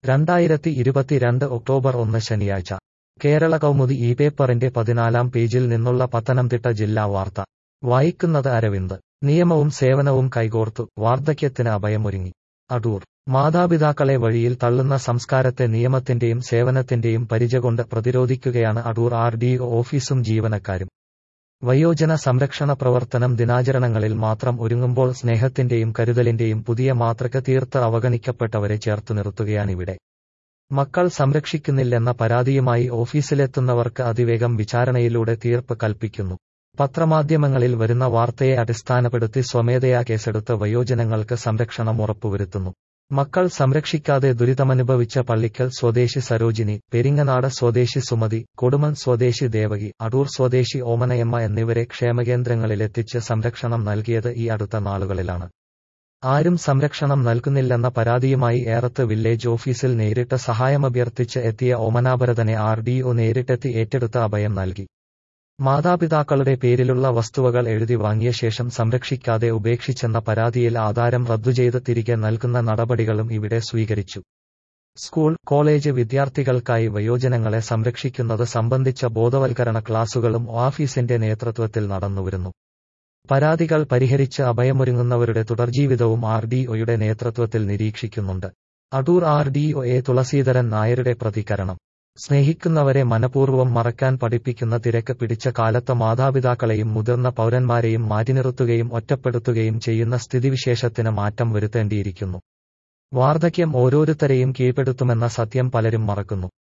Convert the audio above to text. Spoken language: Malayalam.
രണ്ടായിരത്തി ഇരുപത്തിരണ്ട് ഒക്ടോബർ ഒന്ന് ശനിയാഴ്ച കേരള കൗമുദി ഈ പേപ്പറിന്റെ പതിനാലാം പേജിൽ നിന്നുള്ള പത്തനംതിട്ട ജില്ലാ വാർത്ത വായിക്കുന്നത് അരവിന്ദ് നിയമവും സേവനവും കൈകോർത്തു വാർദ്ധക്യത്തിന് അഭയമൊരുങ്ങി അടൂർ മാതാപിതാക്കളെ വഴിയിൽ തള്ളുന്ന സംസ്കാരത്തെ നിയമത്തിന്റെയും സേവനത്തിന്റെയും പരിചകൊണ്ട് പ്രതിരോധിക്കുകയാണ് അടൂർ ആർ ഡി ഓഫീസും ജീവനക്കാരും വയോജന സംരക്ഷണ പ്രവർത്തനം ദിനാചരണങ്ങളിൽ മാത്രം ഒരുങ്ങുമ്പോൾ സ്നേഹത്തിന്റെയും കരുതലിന്റെയും പുതിയ മാതൃക തീർത്ത് അവഗണിക്കപ്പെട്ടവരെ ചേർത്തു നിർത്തുകയാണിവിടെ മക്കൾ സംരക്ഷിക്കുന്നില്ലെന്ന പരാതിയുമായി ഓഫീസിലെത്തുന്നവർക്ക് അതിവേഗം വിചാരണയിലൂടെ തീർപ്പ് കൽപ്പിക്കുന്നു പത്രമാധ്യമങ്ങളിൽ വരുന്ന വാർത്തയെ അടിസ്ഥാനപ്പെടുത്തി സ്വമേധയാ കേസെടുത്ത് വയോജനങ്ങൾക്ക് സംരക്ഷണം ഉറപ്പുവരുത്തുന്നു മക്കൾ സംരക്ഷിക്കാതെ ദുരിതമനുഭവിച്ച പള്ളിക്കൽ സ്വദേശി സരോജിനി പെരിങ്ങനാട് സ്വദേശി സുമതി കൊടുമൺ സ്വദേശി ദേവകി അടൂർ സ്വദേശി ഓമനയമ്മ എന്നിവരെ ക്ഷേമകേന്ദ്രങ്ങളിലെത്തിച്ച് സംരക്ഷണം നൽകിയത് ഈ അടുത്ത നാളുകളിലാണ് ആരും സംരക്ഷണം നൽകുന്നില്ലെന്ന പരാതിയുമായി ഏറത്ത് വില്ലേജ് ഓഫീസിൽ നേരിട്ട് സഹായമഭ്യർത്ഥിച്ച് എത്തിയ ഓമനാഭരതനെ ആർ ഡി ഒ നേരിട്ടെത്തി ഏറ്റെടുത്ത അഭയം നൽകി മാതാപിതാക്കളുടെ പേരിലുള്ള വസ്തുവകൾ എഴുതി വാങ്ങിയ ശേഷം സംരക്ഷിക്കാതെ ഉപേക്ഷിച്ചെന്ന പരാതിയിൽ ആധാരം റദ്ദുചെയ്ത് തിരികെ നൽകുന്ന നടപടികളും ഇവിടെ സ്വീകരിച്ചു സ്കൂൾ കോളേജ് വിദ്യാർത്ഥികൾക്കായി വയോജനങ്ങളെ സംരക്ഷിക്കുന്നത് സംബന്ധിച്ച ബോധവൽക്കരണ ക്ലാസുകളും ഓഫീസിന്റെ നേതൃത്വത്തിൽ നടന്നുവരുന്നു പരാതികൾ പരിഹരിച്ച് അഭയമൊരുങ്ങുന്നവരുടെ തുടർജീവിതവും ആർ ഡി ഒയുടെ നേതൃത്വത്തിൽ നിരീക്ഷിക്കുന്നുണ്ട് Adoor R D O A Thulaseedharan നായരുടെ പ്രതികരണം സ്നേഹിക്കുന്നവരെ മനപൂർവ്വം മറക്കാൻ പഠിപ്പിക്കുന്ന തിരക്ക് പിടിച്ച കാലത്ത് മാതാപിതാക്കളെയും മുതിർന്ന പൗരന്മാരെയും മാറ്റിനിർത്തുകയും ഒറ്റപ്പെടുത്തുകയും ചെയ്യുന്ന സ്ഥിതിവിശേഷത്തിന് മാറ്റം വരുത്തേണ്ടിയിരിക്കുന്നു വാർദ്ധക്യം ഓരോരുത്തരെയും കീഴ്പ്പെടുത്തുമെന്ന സത്യം പലരും മറക്കുന്നു